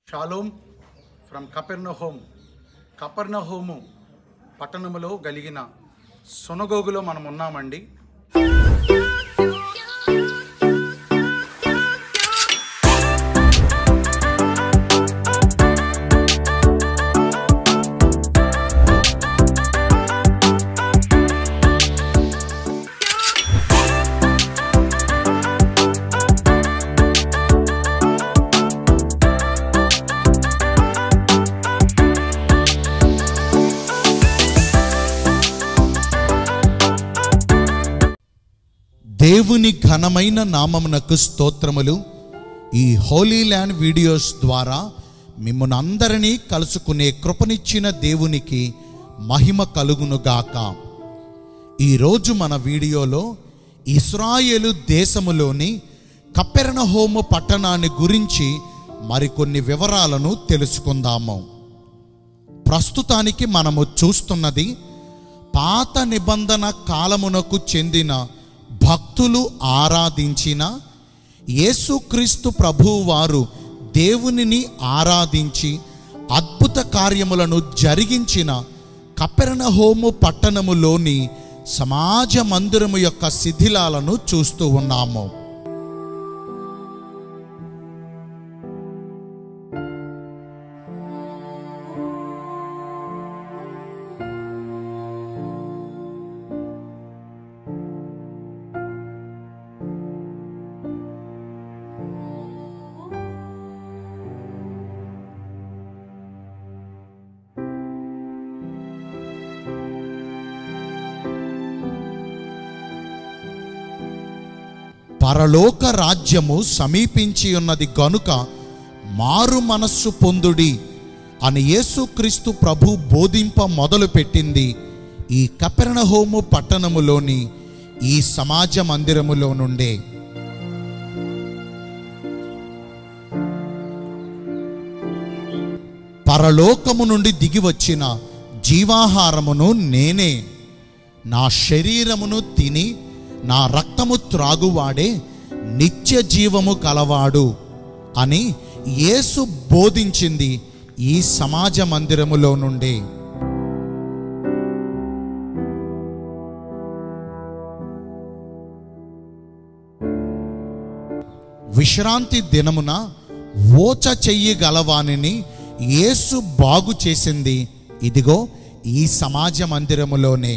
shalom from కపెర్నహోమ్ కపెర్నహోము పట్టణములో కలిగిన సునగోగులో మనం ఉన్నామండి దేవుని ఘనమైన నామమునకు స్తోత్రములు ఈ హోలీ ల్యాండ్ వీడియోస్ ద్వారా మిమ్మల్ని అందరినీ కలుసుకునే కృపనిచ్చిన దేవునికి మహిమ కలుగునుగాక ఈరోజు మన వీడియోలో ఇస్రాయేలు దేశములోని కపెర్నహోము పట్టణాన్ని గురించి మరికొన్ని వివరాలను తెలుసుకుందాము ప్రస్తుతానికి మనము చూస్తున్నది పాత నిబంధన కాలమునకు చెందిన భక్తులు ఆరాధించిన యేసుక్రీస్తు ప్రభువు వారు దేవునిని ఆరాధించి అద్భుత కార్యములను జరిగించిన కపెర్నహోము పట్టణములోని సమాజ మందిరము యొక్క శిథిలాలను చూస్తూ ఉన్నాము పరలోక రాజ్యము సమీపించి ఉన్నది గనుక మారు మనస్సు పొందుడి అని యేసుక్రీస్తు ప్రభు బోధింప మొదలుపెట్టింది ఈ కపెర్నహోము పట్టణములోని ఈ సమాజ మందిరములో నుండే పరలోకము నుండి దిగి వచ్చిన జీవాహారమును నేనే నా శరీరమును తిని నా రక్తము త్రాగువాడే నిత్య జీవము కలవాడు అని యేసు బోధించింది ఈ సమాజ మందిరములో నుండి విశ్రాంతి దినమున ఓచ చెయ్యి గలవానిని యేసు బాగు చేసింది ఇదిగో ఈ సమాజ మందిరములోనే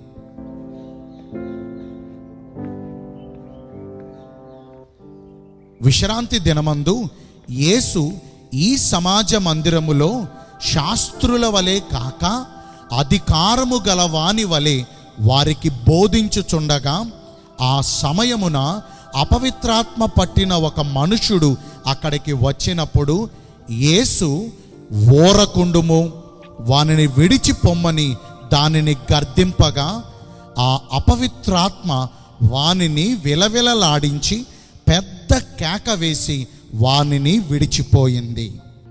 విశ్రాంతి దినమందు యేసు ఈ సమాజ మందిరములో శాస్త్రుల వలె కాక అధికారము గల వాని వలె వారికి బోధించుచుండగా ఆ సమయమున అపవిత్రాత్మ పట్టిన ఒక మనుషుడు అక్కడికి వచ్చినప్పుడు యేసు ఓరకుండుము వానిని విడిచి పొమ్మని దానిని గర్దింపగా ఆ అపవిత్రాత్మ వానిని విలవిలలాడించి పెద్ద కేక వేసి వానిని విడిచిపోయింది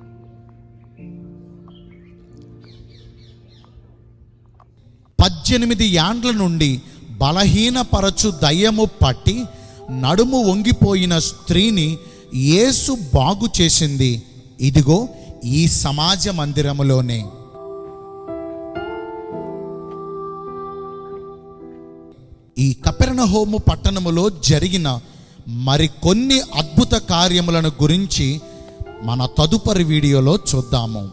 పద్దెనిమిది యాండ్ల నుండి బలహీనపరచు దయ్యము పట్టి నడుము వంగిపోయిన స్త్రీని యేసు బాగు చేసింది ఇదిగో ఈ సమాజ మందిరములోనే ఈ కపెర్నహోము పట్టణములో జరిగిన మరికొన్ని అద్భుత కార్యములను గురించి మన తదుపరి వీడియోలో చూద్దాము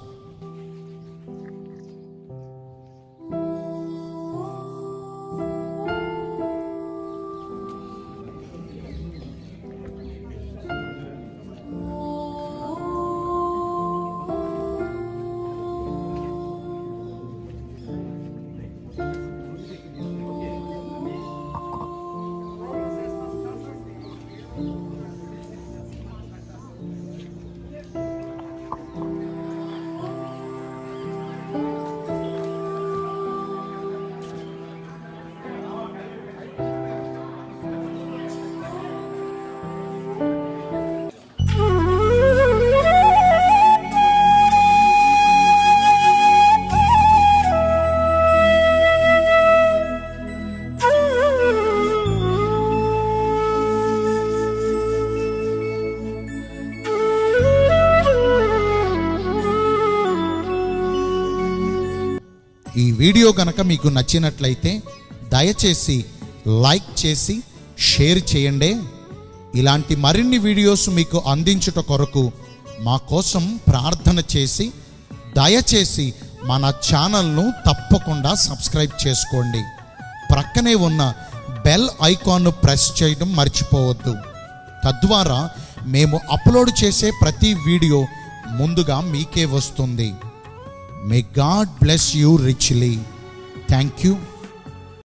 ఈ వీడియో గనక మీకు నచ్చినట్లయితే దయచేసి లైక్ చేసి షేర్ చేయండి ఇలాంటి మరిన్ని వీడియోస్ మీకు అందించుట కొరకు మా కోసం ప్రార్థన చేసి దయచేసి మన ఛానల్ను తప్పకుండా సబ్స్క్రైబ్ చేసుకోండి ప్రక్కనే ఉన్న బెల్ ఐకాన్ను ప్రెస్ చేయడం మర్చిపోవద్దు తద్వారా మేము అప్లోడ్ చేసే ప్రతి వీడియో ముందుగా మీకే వస్తుంది may God bless you richly thank you